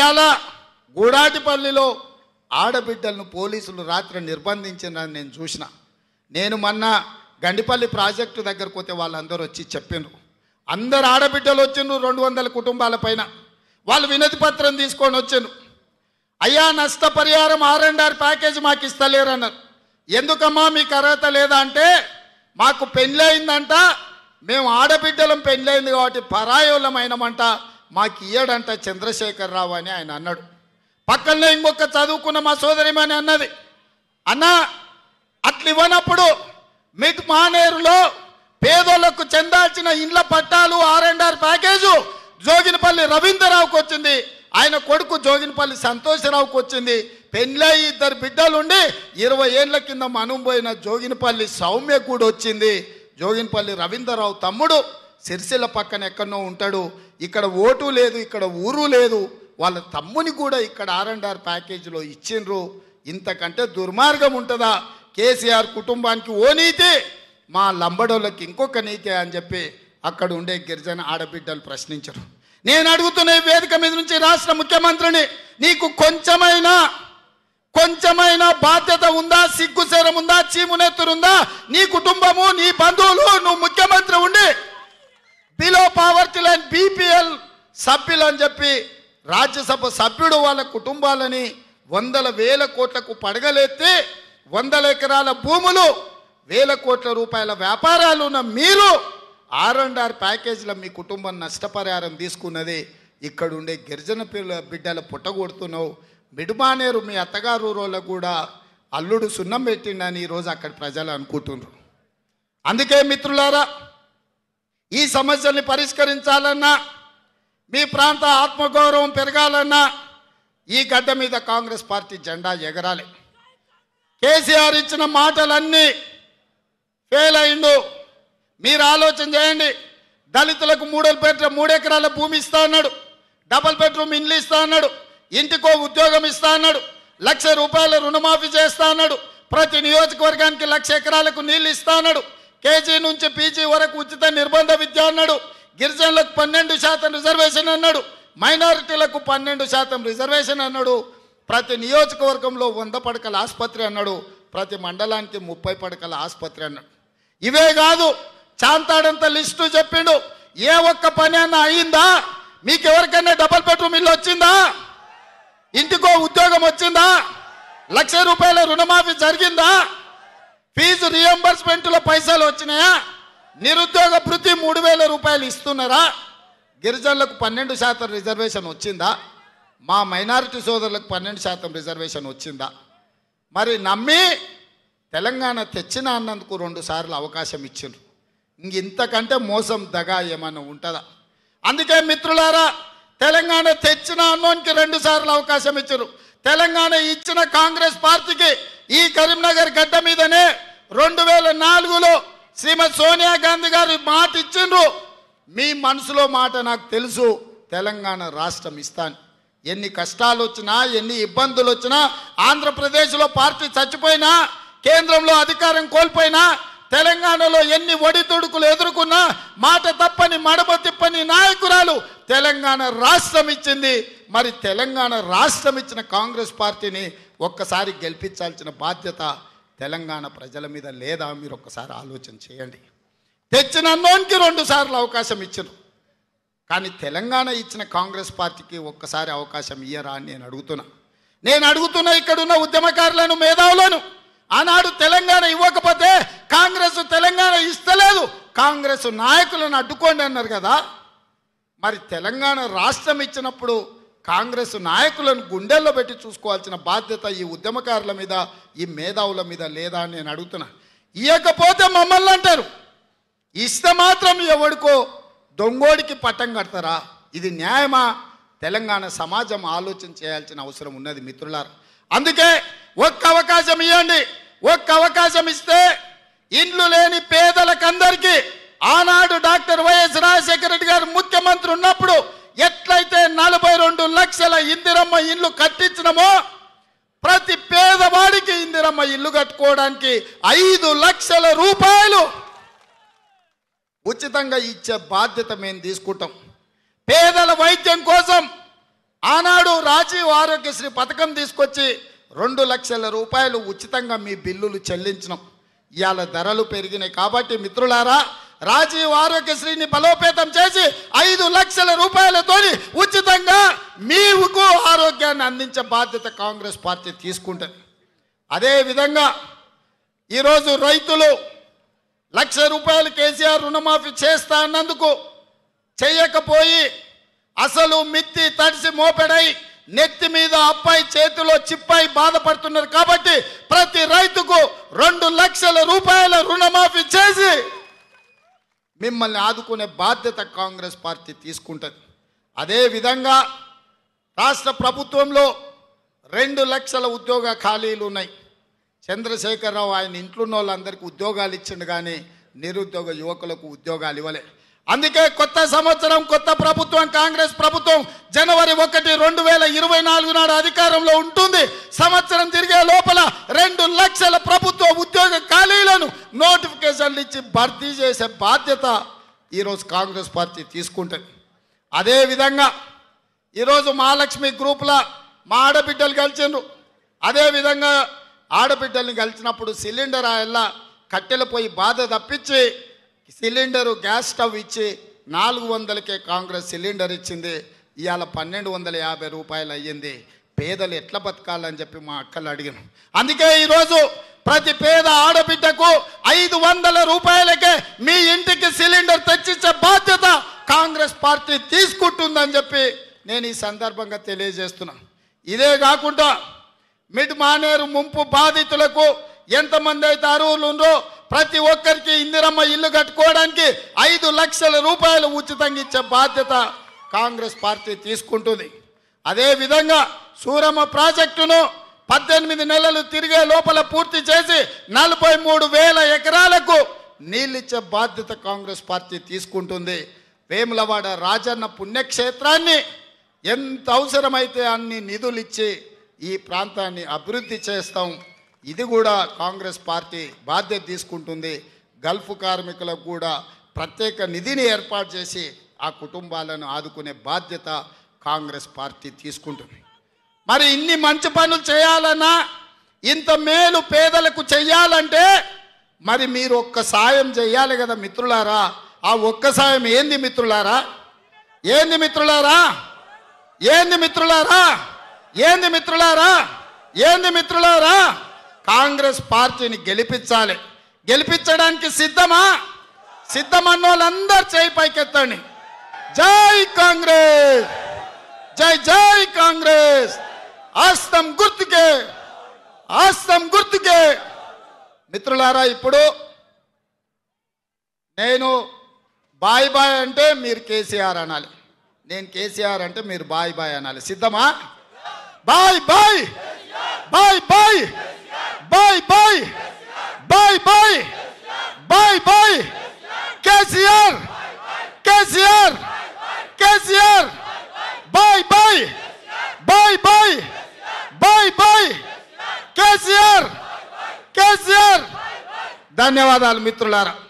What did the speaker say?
ఇవాళ గూడాటిపల్లిలో ఆడబిడ్డలను పోలీసులు రాత్రి నిర్బంధించినని నేను చూసిన నేను మొన్న గండిపల్లి ప్రాజెక్టు దగ్గరకు పోతే వాళ్ళందరూ వచ్చి చెప్పిండ్రు అందరు ఆడబిడ్డలు వచ్చిండ్రు రెండు వందల కుటుంబాల పైన వాళ్ళు వినతి పత్రం తీసుకొని వచ్చిండ్రు అయ్యా నష్టపరిహారం ఆర్ అండ్ ఆర్ ప్యాకేజ్ మాకు ఇస్తలేరు అన్నారు ఎందుకమ్మా మీకు అర్హత లేదా అంటే మాకు పెళ్ళయిందంట మేము ఆడబిడ్డలం పెళ్ళయింది కాబట్టి పరాయోళమైనమంట మాకు ఇయ్యడంట చంద్రశేఖర్ అని ఆయన అన్నాడు పక్కనే ఇంకొక చదువుకున్న మా సోదరిమని అన్నది అన్నా అట్లా ఇవ్వనప్పుడు మిడ్ మానేరులో పేదోళ్లకు చెందాల్సిన ఇండ్ల పట్టాలు R and R package Joginapalli రవీంద్రరావుకు వచ్చింది ఆయన కొడుకు జోగినపల్లి సంతోషరావుకు వచ్చింది పెళ్ళై ఇద్దరు బిడ్డలుండి ఇరవై ఏళ్ల కింద మనం పోయిన జోగినపల్లి సౌమ్య కూడా వచ్చింది జోగినపల్లి రవీంద్రరావు తమ్ముడు సిరిసిల్ల పక్కన ఎక్కడనో ఉంటాడు ఇక్కడ ఓటు లేదు ఇక్కడ ఊరు లేదు వాళ్ళ తమ్ముని కూడా ఇక్కడ ఆర్ అండ్ ఆర్ ప్యాకేజీలో ఇచ్చిండ్రు ఇంతకంటే దుర్మార్గం ఉంటుందా కేసీఆర్ కుటుంబానికి ఓ నీతి మా లంబడోళ్ళకి ఇంకొక నీతి అని చెప్పి అక్కడ ఉండే గిరిజన ఆడబిడ్డలు ప్రశ్నించరు నేను అడుగుతున్న ఈ వేదిక మీద నుంచి రాష్ట్ర ముఖ్యమంత్రిని నీకు కొంచెమైనా కొంచెమైనా బాధ్యత ఉందా సిగ్గుశరం ఉందా చీమునెత్తురుందా నీ కుటుంబము నీ బంధువులు నువ్వు ముఖ్యమంత్రి ఉండి బిలో పావర్టీ లైన్ బీపీఎల్ సభ్యులు అని చెప్పి రాజ్యసభ సభ్యుడు వాళ్ళ కుటుంబాలని వందల వేల కోట్లకు పడగలెత్తి వందల ఎకరాల భూములు వేల కోట్ల రూపాయల వ్యాపారాలు ఉన్న మీరు ఆర్ అండ్ ఆర్ ప్యాకేజీలో మీ కుటుంబం నష్టపరిహారం తీసుకున్నది ఇక్కడ ఉండే గిరిజన పిల్ల బిడ్డల పుట్టగొడుతున్నావు మిడుమానేరు మీ అత్తగారు రోజులకు కూడా అల్లుడు సున్నం పెట్టిండని ఈరోజు అక్కడ ప్రజలు అనుకుంటున్నారు అందుకే మిత్రులారా ఈ సమస్యల్ని పరిష్కరించాలన్నా మీ ప్రాంత ఆత్మగౌరవం పెరగాలన్నా ఈ గడ్డ మీద కాంగ్రెస్ పార్టీ జెండా ఎగరాలి కేసీఆర్ ఇచ్చిన మాటలన్నీ ఫెయిల్ అయిండు మీరు ఆలోచన చేయండి దళితులకు మూడో బెడ్రూమ్ మూడు ఎకరాల భూమి ఇస్తా అన్నాడు డబల్ బెడ్రూమ్ ఇండ్లు ఇస్తా అన్నాడు ఇంటికో ఉద్యోగం ఇస్తా అన్నాడు లక్ష రూపాయల రుణమాఫీ చేస్తా అన్నాడు ప్రతి నియోజకవర్గానికి లక్ష ఎకరాలకు నీళ్లు ఇస్తా అన్నాడు కేజీ నుంచి పీజీ వరకు ఉచిత నిర్బంధ విద్య అన్నాడు గిరిజనులకు పన్నెండు శాతం రిజర్వేషన్ అన్నాడు మైనారిటీలకు పన్నెండు శాతం రిజర్వేషన్ అన్నాడు ప్రతి నియోజకవర్గంలో వంద పడకల ఆసుపత్రి అన్నాడు ప్రతి మండలానికి ముప్పై పడకల ఆసుపత్రి అన్నాడు ఇవే కాదు చాంతాడంత లిస్టు చెప్పిండు ఏ ఒక్క పని అన్నా అయిందా మీకు ఎవరికైనా డబల్ బెడ్రూమ్ ఇల్లు వచ్చిందా ఇంటికో ఉద్యోగం వచ్చిందా లక్ష రూపాయల రుణమాఫీ జరిగిందా ఫీజు రియంబర్స్మెంట్లో పైసలు వచ్చినాయా నిరుద్యోగ భృతి మూడు వేల రూపాయలు ఇస్తున్నారా గిరిజనులకు పన్నెండు శాతం రిజర్వేషన్ వచ్చిందా మా మైనారిటీ సోదరులకు పన్నెండు శాతం రిజర్వేషన్ వచ్చిందా మరి నమ్మి తెలంగాణ తెచ్చిన అన్నందుకు రెండు సార్లు అవకాశం ఇచ్చిండ్రు ఇంక ఇంతకంటే మోసం దగా ఏమన్నా ఉంటుందా అందుకే మిత్రులారా తెలంగాణ తెచ్చిన అన్నోనికి రెండు సార్లు అవకాశం ఇచ్చారు తెలంగాణ ఇచ్చిన కాంగ్రెస్ పార్టీకి ఈ కరీంనగర్ గడ్డ మీదనే రెండు వేల నాలుగులో శ్రీమతి సోనియా గాంధీ గారు మాట ఇచ్చిండ్రు మీ మనసులో మాట నాకు తెలుసు తెలంగాణ రాష్ట్రం ఇస్తాను ఎన్ని కష్టాలు వచ్చినా ఎన్ని ఇబ్బందులు వచ్చినా ఆంధ్రప్రదేశ్లో పార్టీ చచ్చిపోయినా కేంద్రంలో అధికారం కోల్పోయినా తెలంగాణలో ఎన్ని ఒడిదుడుకులు ఎదుర్కొన్నా మాట తప్పని మడమ తిప్పని నాయకురాలు తెలంగాణ రాష్ట్రం ఇచ్చింది మరి తెలంగాణ రాష్ట్రం ఇచ్చిన కాంగ్రెస్ పార్టీని ఒక్కసారి గెలిపించాల్సిన బాధ్యత తెలంగాణ ప్రజల మీద లేదా మీరు ఒక్కసారి ఆలోచన చేయండి తెచ్చిన అన్నోనికి రెండు సార్లు అవకాశం ఇచ్చారు కానీ తెలంగాణ ఇచ్చిన కాంగ్రెస్ పార్టీకి ఒక్కసారి అవకాశం ఇయ్యరా అని నేను అడుగుతున్నా నేను అడుగుతున్నా ఇక్కడున్న ఉద్యమకారులను మేధావులను ఆనాడు తెలంగాణ ఇవ్వకపోతే కాంగ్రెస్ తెలంగాణ ఇస్తలేదు కాంగ్రెస్ నాయకులను అడ్డుకోండి అన్నారు కదా మరి తెలంగాణ రాష్ట్రం ఇచ్చినప్పుడు కాంగ్రెస్ నాయకులను గుండెల్లో పెట్టి చూసుకోవాల్సిన బాధ్యత ఈ ఉద్యమకారుల మీద ఈ మేధావుల మీద లేదా అని నేను అడుగుతున్నా ఇవ్వకపోతే మమ్మల్ని అంటారు ఇస్తే మాత్రం ఎవడికో దొంగోడికి పట్టం కడతారా ఇది న్యాయమా తెలంగాణ సమాజం ఆలోచన చేయాల్సిన అవసరం ఉన్నది మిత్రులారా అందుకే ఒక్క అవకాశం ఇవ్వండి ఒక్క అవకాశం ఇస్తే ఇండ్లు లేని పేదలకందరికీ ఆనాడు డాక్టర్ వైఎస్ రాజశేఖర రెడ్డి గారు ముఖ్యమంత్రి ఉన్నప్పుడు ఎట్లయితే నలభై రెండు లక్షల ఇందిరమ్మ ఇల్లు కట్టించినమో ప్రతి పేదవాడికి ఇందిరమ్మ ఇల్లు కట్టుకోవడానికి ఐదు లక్షల రూపాయలు ఉచితంగా ఇచ్చే బాధ్యత మేము తీసుకుంటాం పేదల వైద్యం కోసం ఆనాడు రాజీవ్ ఆరోగ్యశ్రీ పథకం తీసుకొచ్చి రెండు లక్షల రూపాయలు ఉచితంగా మీ బిల్లులు చెల్లించినాం ఇవాళ ధరలు పెరిగినాయి కాబట్టి మిత్రులారా రాజీవ్ ఆరోగ్యశ్రీని బలోపేతం చేసి ఐదు లక్షల రూపాయలతోని ఉచితంగా మీకు ఆరోగ్యాన్ని అందించే బాధ్యత కాంగ్రెస్ పార్టీ తీసుకుంటుంది అదే విధంగా ఈరోజు రైతులు లక్ష రూపాయలు కేసీఆర్ రుణమాఫీ చేస్తా అన్నందుకు చేయకపోయి అసలు మిత్తి తడిసి మోపెడై నెత్తి మీద అప్పాయి చేతిలో చిప్పాయి బాధపడుతున్నారు కాబట్టి ప్రతి రైతుకు రెండు లక్షల రూపాయల రుణమాఫీ చేసి మిమ్మల్ని ఆదుకునే బాధ్యత కాంగ్రెస్ పార్టీ తీసుకుంటుంది అదే విధంగా రాష్ట్ర ప్రభుత్వంలో రెండు లక్షల ఉద్యోగ ఖాళీలు ఉన్నాయి చంద్రశేఖరరావు ఆయన ఇంట్లో ఉన్న వాళ్ళందరికీ ఉద్యోగాలు ఇచ్చిండు కానీ నిరుద్యోగ యువకులకు ఉద్యోగాలు ఇవ్వలే అందుకే కొత్త సంవత్సరం కొత్త ప్రభుత్వం కాంగ్రెస్ ప్రభుత్వం జనవరి ఒకటి రెండు వేల ఇరవై నాలుగు నాడు అధికారంలో ఉంటుంది సంవత్సరం తిరిగే లోపల రెండు లక్షల ప్రభుత్వ ఉద్యోగ ఖాళీలను నోటిఫికేషన్లు ఇచ్చి భర్తీ చేసే బాధ్యత ఈరోజు కాంగ్రెస్ పార్టీ తీసుకుంటుంది అదేవిధంగా ఈరోజు మహాలక్ష్మి గ్రూప్లో మా ఆడబిడ్డలు కలిసిండ్రు అదేవిధంగా ఆడబిడ్డల్ని కలిసినప్పుడు సిలిండర్ ఆయల్లా కట్టెల పోయి బాధ తప్పించి సిలిండరు గ్యాస్ స్టవ్ ఇచ్చి నాలుగు వందలకే కాంగ్రెస్ సిలిండర్ ఇచ్చింది ఇవాళ పన్నెండు వందల యాభై రూపాయలు అయ్యింది పేదలు ఎట్లా బతకాలని చెప్పి మా అక్కలు అడిగాను అందుకే ఈరోజు ప్రతి పేద ఆడబిడ్డకు ఐదు వందల రూపాయలకే మీ ఇంటికి సిలిండర్ తెచ్చిచ్చే బాధ్యత కాంగ్రెస్ పార్టీ తీసుకుంటుందని చెప్పి నేను ఈ సందర్భంగా తెలియజేస్తున్నా ఇదే కాకుండా మిడ్ మానేరు ముంపు బాధితులకు ఎంతమంది అయితే అర్హులు ఉందో ప్రతి ఒక్కరికి ఇందిరమ్మ ఇల్లు కట్టుకోవడానికి ఐదు లక్షల రూపాయలు ఉచితంగా ఇచ్చే బాధ్యత కాంగ్రెస్ పార్టీ తీసుకుంటుంది అదే విధంగా సూరమ్మ ప్రాజెక్టును పద్దెనిమిది నెలలు తిరిగే లోపల పూర్తి చేసి నలభై మూడు వేల ఎకరాలకు నీళ్ళిచ్చే బాధ్యత కాంగ్రెస్ పార్టీ తీసుకుంటుంది వేములవాడ రాజన్న పుణ్యక్షేత్రాన్ని ఎంత అవసరమైతే అన్ని నిధులు ఇచ్చి ఈ ప్రాంతాన్ని అభివృద్ధి చేస్తాం ఇది కూడా కాంగ్రెస్ పార్టీ బాధ్యత తీసుకుంటుంది గల్ఫ్ కార్మికులకు కూడా ప్రత్యేక నిధిని ఏర్పాటు చేసి ఆ కుటుంబాలను ఆదుకునే బాధ్యత కాంగ్రెస్ పార్టీ తీసుకుంటుంది మరి ఇన్ని మంచి పనులు చేయాలన్నా ఇంత మేలు పేదలకు చెయ్యాలంటే మరి మీరు ఒక్క సాయం చెయ్యాలి కదా మిత్రులారా ఆ ఒక్క సాయం ఏంది మిత్రులారా ఏంది మిత్రులారా ఏంది మిత్రులారా ఏంది మిత్రులారా ఏంది మిత్రులారా కాంగ్రెస్ పార్టీని గెలిపించాలి గెలిపించడానికి సిద్ధమా సిద్ధమన్న వాళ్ళందరూ చేయి పైకెత్తండి జై కాంగ్రెస్ జై జై కాంగ్రెస్ ఆస్తం గుర్తుకే ఆస్తం గుర్తుకే మిత్రులారా ఇప్పుడు నేను బాయ్ బాయ్ అంటే మీరు కేసీఆర్ అనాలి నేను కేసీఆర్ అంటే మీరు బాయ్ బాయ్ అనాలి సిద్ధమా bye bye bye bye bye bye bye bye bye bye KCR KCR KCR bye bye bye bye bye bye KCR KCR ధన్యవాదాలు మిత్రులారా